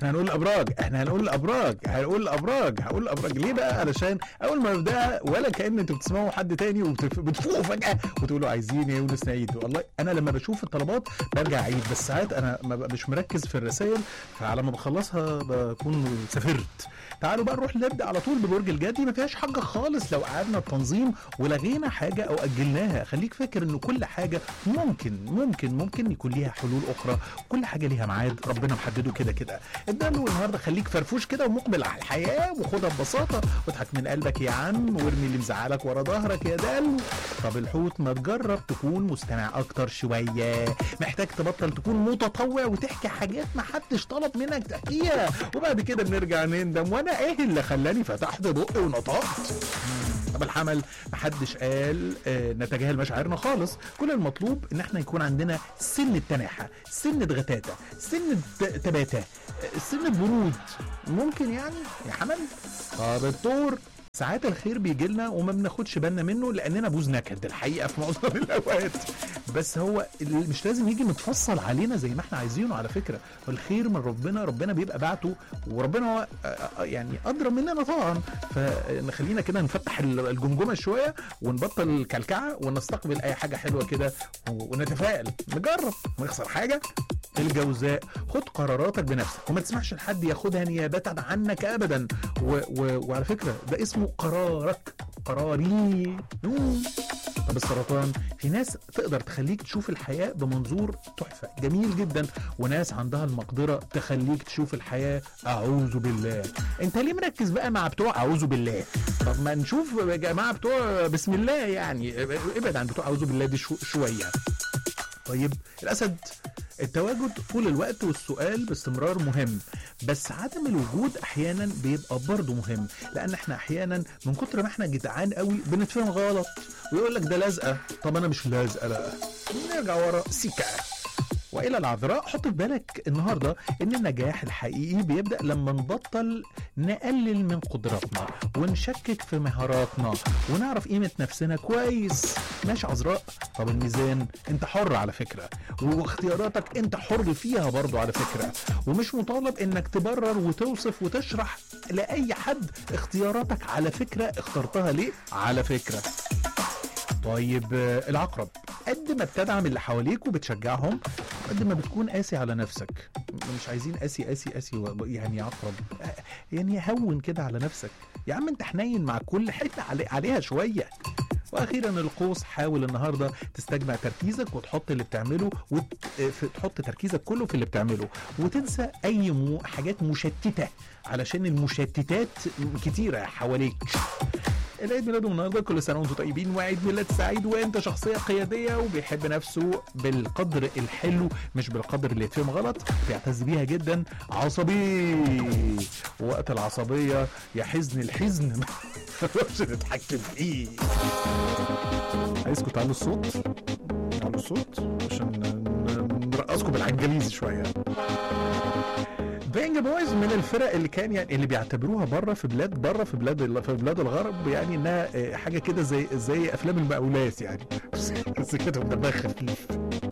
احنا هنقول الابراج احنا هنقول الابراج هنقول الابراج هقول الابراج ليه بقى علشان اول ما نبداها ولا كان انتوا بتسمعوا حد تاني وبتفوقوا فجاه وتقولوا عايزين ايه وناس نعيد والله انا لما بشوف الطلبات برجع اعيد بس ساعات انا ما ببقى مش مركز في الرسائل فعلى ما بخلصها بكون سافرت تعالوا بقى نروح نبدا على طول ببرج الجدي ما فيهاش حاجه خالص لو قعدنا التنظيم ولغينا حاجه او اجلناها خليك فاكر ان كل حاجه ممكن ممكن ممكن يكون ليها حلول اخرى كل حاجه ليها ميعاد ربنا محدده كده كده الدلو النهارده خليك فرفوش كده ومقبل على الحياه وخدها ببساطه واضحك من قلبك يا عم وارمي اللي مزعلك ورا ظهرك يا دلو طب الحوت ما تجرب تكون مستمع اكتر شويه محتاج تبطل تكون متطوع وتحكي حاجات ما حدش طلب منك تحكيها وبعد كده بنرجع نندم وانا ايه اللي خلاني فتحت بقي ونطقت طب الحمل محدش قال آه نتجاهل مشاعرنا خالص كل المطلوب ان احنا يكون عندنا سن التناحة سن غتاتة سن تباتة آه، سن برود ممكن يعني يا حمل طب الطور ساعات الخير بيجي لنا وما بناخدش بالنا منه لاننا بوز نكد الحقيقه في معظم الاوقات بس هو ال- مش لازم يجي متفصل علينا زي ما احنا عايزينه على فكره الخير من ربنا ربنا بيبقى بعته وربنا هو آه، آه، يعني ادرى مننا طبعا فنخلينا كده نفتح ال- الجمجمه شويه ونبطل الكلكعه ونستقبل اي حاجه حلوه كده و- ونتفائل نجرب نخسر حاجه الجوزاء خد قراراتك بنفسك وما تسمحش لحد ياخدها نيابه عنك ابدا و و وعلى فكره ده اسمه قرارك قراري مم. طب السرطان في ناس تقدر تخليك تشوف الحياة بمنظور تحفة جميل جدا وناس عندها المقدرة تخليك تشوف الحياة أعوذ بالله انت ليه مركز بقى مع بتوع أعوذ بالله طب ما نشوف يا جماعة بتوع بسم الله يعني ابعد عن بتوع أعوذ بالله دي شو شوية طيب الاسد التواجد طول الوقت والسؤال باستمرار مهم بس عدم الوجود احيانا بيبقى برضه مهم لان احنا احيانا من كتر ما احنا جدعان قوي بنتفهم غلط ويقول لك ده لازقه طب انا مش لازقه بقى نرجع ورا سيكا والى العذراء حط في بالك النهارده ان النجاح الحقيقي بيبدا لما نبطل نقلل من قدراتنا ونشكك في مهاراتنا ونعرف قيمه نفسنا كويس ماشي عذراء طب الميزان انت حر على فكره واختياراتك انت حر فيها برضو على فكره ومش مطالب انك تبرر وتوصف وتشرح لاي حد اختياراتك على فكره اخترتها ليه على فكره طيب آه، العقرب قد ما بتدعم اللي حواليك وبتشجعهم قد ما بتكون قاسي على نفسك م- مش عايزين قاسي قاسي قاسي و- يعني يا عقرب آه، يعني هون كده على نفسك يا عم انت حنين مع كل حته علي عليها شويه واخيرا القوس حاول النهارده تستجمع تركيزك وتحط اللي بتعمله وتحط تركيزك كله في اللي بتعمله وتنسى اي مو حاجات مشتته علشان المشتتات كتيره حواليك العيد ميلاده النهارده كل سنه وانتم طيبين وعيد ميلاد سعيد وانت شخصيه قياديه وبيحب نفسه بالقدر الحلو مش بالقدر اللي يتفهم غلط بيعتز بيها جدا عصبي وقت العصبيه يحزن الحزن ما نقدرش نتحكم فيه عايزكم تعلوا الصوت تعلوا الصوت عشان ن- نرقصكم بالعنجليزي شويه بينج بويز من الفرق اللي كان يعني اللي بيعتبروها بره في بلاد بره في بلاد في بلاد الغرب يعني انها آه، حاجه كده زي زي افلام المقاولات يعني بس كده دمها خفيف